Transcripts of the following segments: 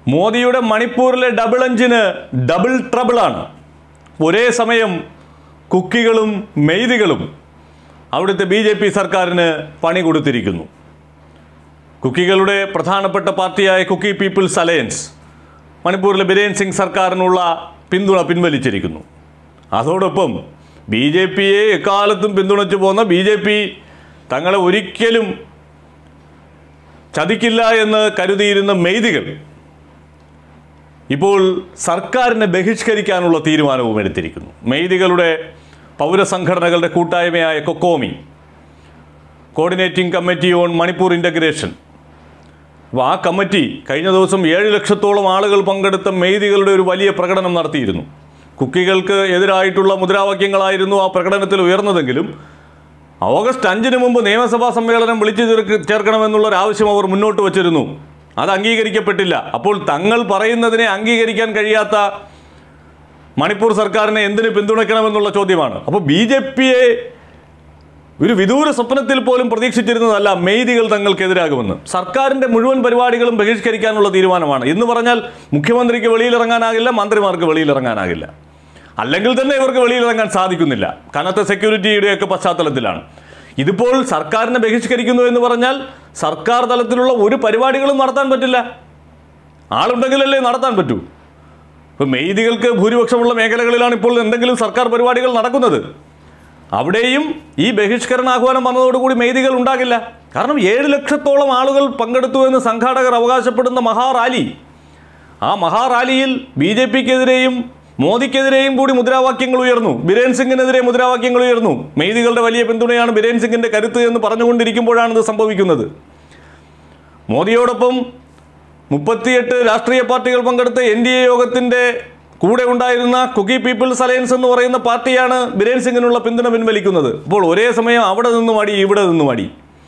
മോദിയുടെ മണിപ്പൂരിലെ ഡബിൾ എഞ്ചിന് ഡബിൾ ട്രബിളാണ് ഒരേ സമയം കുക്കികളും മെയ്തികളും അവിടുത്തെ ബി ജെ പി സർക്കാരിന് പണി കൊടുത്തിരിക്കുന്നു കുക്കികളുടെ പ്രധാനപ്പെട്ട പാർട്ടിയായ കുക്കി പീപ്പിൾസ് അലയൻസ് മണിപ്പൂരിലെ ബിരേൻ സിംഗ് സർക്കാരിനുള്ള പിന്തുണ പിൻവലിച്ചിരിക്കുന്നു അതോടൊപ്പം ബി ജെ പിയെ എക്കാലത്തും പിന്തുണച്ചു പോന്ന ബി ജെ പി തങ്ങളെ ഒരിക്കലും ചതിക്കില്ല എന്ന് കരുതിയിരുന്ന മെയ്തികൾ ഇപ്പോൾ സർക്കാരിനെ ബഹിഷ്കരിക്കാനുള്ള തീരുമാനവും എടുത്തിരിക്കുന്നു മെയ്തികളുടെ പൗരസംഘടനകളുടെ കൂട്ടായ്മയായ COCOMI coordinating committee on Manipur integration അപ്പോൾ ആ കമ്മിറ്റി കഴിഞ്ഞ ദിവസം ഏഴ് ലക്ഷത്തോളം ആളുകൾ പങ്കെടുത്ത മെയ്തികളുടെ ഒരു വലിയ പ്രകടനം നടത്തിയിരുന്നു കുക്കികൾക്ക് എതിരായിട്ടുള്ള മുദ്രാവാക്യങ്ങളായിരുന്നു ആ പ്രകടനത്തിൽ ഉയർന്നതെങ്കിലും ഓഗസ്റ്റ് അഞ്ചിന് മുമ്പ് നിയമസഭാ സമ്മേളനം വിളിച്ചു ചേർക്ക് ചേർക്കണമെന്നുള്ള ഒരു ആവശ്യം അവർ മുന്നോട്ട് വച്ചിരുന്നു അത് അംഗീകരിക്കപ്പെട്ടില്ല അപ്പോൾ തങ്ങൾ പറയുന്നതിനെ അംഗീകരിക്കാൻ കഴിയാത്ത മണിപ്പൂർ സർക്കാരിനെ എന്തിന് പിന്തുണയ്ക്കണമെന്നുള്ള ചോദ്യമാണ് അപ്പോൾ ബി ജെ പിയെ ഒരു വിദൂര സ്വപ്നത്തിൽ പോലും പ്രതീക്ഷിച്ചിരുന്നതല്ല മെയ്തികൾ തങ്ങൾക്കെതിരാകുമെന്ന് സർക്കാരിന്റെ മുഴുവൻ പരിപാടികളും ബഹിഷ്കരിക്കാനുള്ള തീരുമാനമാണ് എന്ന് പറഞ്ഞാൽ മുഖ്യമന്ത്രിക്ക് വെളിയിലിറങ്ങാനാകില്ല മന്ത്രിമാർക്ക് വെളിയിലിറങ്ങാനാകില്ല അല്ലെങ്കിൽ തന്നെ ഇവർക്ക് വെളിയിലിറങ്ങാൻ സാധിക്കുന്നില്ല കനത്ത സെക്യൂരിറ്റിയുടെയൊക്കെ പശ്ചാത്തലത്തിലാണ് ഇതിപ്പോൾ സർക്കാരിനെ ബഹിഷ്കരിക്കുന്നു എന്ന് പറഞ്ഞാൽ സർക്കാർ തലത്തിലുള്ള ഒരു പരിപാടികളും നടത്താൻ പറ്റില്ല ആളുണ്ടെങ്കിലല്ലേ നടത്താൻ പറ്റൂ ഇപ്പം മെയ്തികൾക്ക് ഭൂരിപക്ഷമുള്ള മേഖലകളിലാണ് ഇപ്പോൾ എന്തെങ്കിലും സർക്കാർ പരിപാടികൾ നടക്കുന്നത് അവിടെയും ഈ ബഹിഷ്കരണാഹ്വാനം വന്നതോടുകൂടി മെയ്തികൾ ഉണ്ടാകില്ല കാരണം ഏഴ് ലക്ഷത്തോളം ആളുകൾ പങ്കെടുത്തു എന്ന് സംഘാടകർ അവകാശപ്പെടുന്ന മഹാറാലി ആ മഹാറാലിയിൽ ബി ജെ പിക്കെതിരെയും മോദിക്കെതിരെയും കൂടി മുദ്രാവാക്യങ്ങൾ ഉയർന്നു ബിരേൻ സിംഗിനെതിരെ മുദ്രാവാക്യങ്ങൾ ഉയർന്നു മെയ്തികളുടെ വലിയ പിന്തുണയാണ് ബിരേൻ സിംഗിന്റെ കരുത്ത് എന്ന് പറഞ്ഞുകൊണ്ടിരിക്കുമ്പോഴാണ് ഇത് സംഭവിക്കുന്നത് മോദിയോടൊപ്പം മുപ്പത്തിയെട്ട് രാഷ്ട്രീയ പാർട്ടികൾ പങ്കെടുത്ത എൻ ഡി എ യോഗത്തിൻ്റെ കൂടെ ഉണ്ടായിരുന്ന കുക്കി പീപ്പിൾസ് അലയൻസ് എന്ന് പറയുന്ന പാർട്ടിയാണ് ബിരേൻ സിംഗിനുള്ള പിന്തുണ പിൻവലിക്കുന്നത് അപ്പോൾ ഒരേ സമയം അവിടെ നിന്നും അടി ഇവിടെ നിന്നും അടി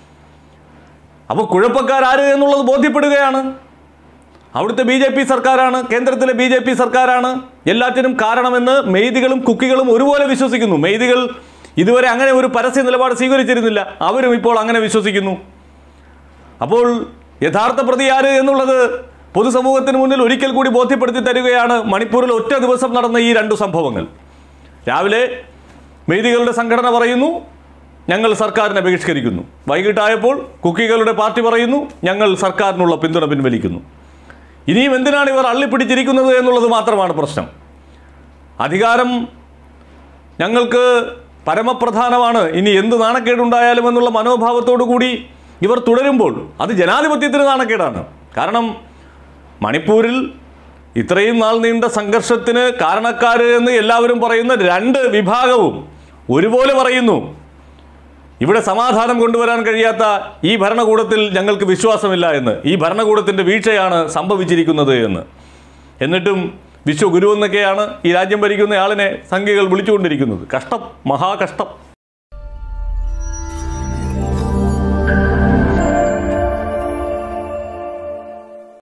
അപ്പോൾ കുഴപ്പക്കാരാര് എന്നുള്ളത് ബോധ്യപ്പെടുകയാണ് അവിടുത്തെ ബി ജെ പി സർക്കാരാണ് കേന്ദ്രത്തിലെ ബി ജെ പി സർക്കാരാണ് എല്ലാറ്റിനും കാരണമെന്ന് മെയ്തികളും കുക്കികളും ഒരുപോലെ വിശ്വസിക്കുന്നു മെയ്തികൾ ഇതുവരെ അങ്ങനെ ഒരു പരസ്യ നിലപാട് സ്വീകരിച്ചിരുന്നില്ല അവരും ഇപ്പോൾ അങ്ങനെ വിശ്വസിക്കുന്നു അപ്പോൾ യഥാർത്ഥ പ്രതി ആര് എന്നുള്ളത് പൊതുസമൂഹത്തിന് മുന്നിൽ ഒരിക്കൽ കൂടി ബോധ്യപ്പെടുത്തി തരികയാണ് മണിപ്പൂരിൽ ഒറ്റ ദിവസം നടന്ന ഈ രണ്ടു സംഭവങ്ങൾ രാവിലെ മെയ്തികളുടെ സംഘടന പറയുന്നു ഞങ്ങൾ സർക്കാരിനെ ബഹിഷ്കരിക്കുന്നു വൈകിട്ടായപ്പോൾ കുക്കികളുടെ പാർട്ടി പറയുന്നു ഞങ്ങൾ സർക്കാരിനുള്ള പിന്തുണ പിൻവലിക്കുന്നു ഇനിയും എന്തിനാണ് ഇവർ അള്ളിപ്പിടിച്ചിരിക്കുന്നത് എന്നുള്ളത് മാത്രമാണ് പ്രശ്നം അധികാരം ഞങ്ങൾക്ക് പരമപ്രധാനമാണ് ഇനി എന്ത് നാണക്കേടുണ്ടായാലും എന്നുള്ള മനോഭാവത്തോടു കൂടി ഇവർ തുടരുമ്പോൾ അത് ജനാധിപത്യത്തിന് നാണക്കേടാണ് കാരണം മണിപ്പൂരിൽ ഇത്രയും നാൾ നീണ്ട സംഘർഷത്തിന് കാരണക്കാര് എന്ന് എല്ലാവരും പറയുന്ന രണ്ട് വിഭാഗവും ഒരുപോലെ പറയുന്നു ഇവിടെ സമാധാനം കൊണ്ടുവരാൻ കഴിയാത്ത ഈ ഭരണകൂടത്തിൽ ഞങ്ങൾക്ക് വിശ്വാസമില്ല എന്ന് ഈ ഭരണകൂടത്തിൻ്റെ വീഴ്ചയാണ് സംഭവിച്ചിരിക്കുന്നത് എന്ന് എന്നിട്ടും വിശ്വഗുരു എന്നൊക്കെയാണ് ഈ രാജ്യം ഭരിക്കുന്ന ആളിനെ സംഘികൾ വിളിച്ചുകൊണ്ടിരിക്കുന്നത് കഷ്ടം മഹാകഷ്ടം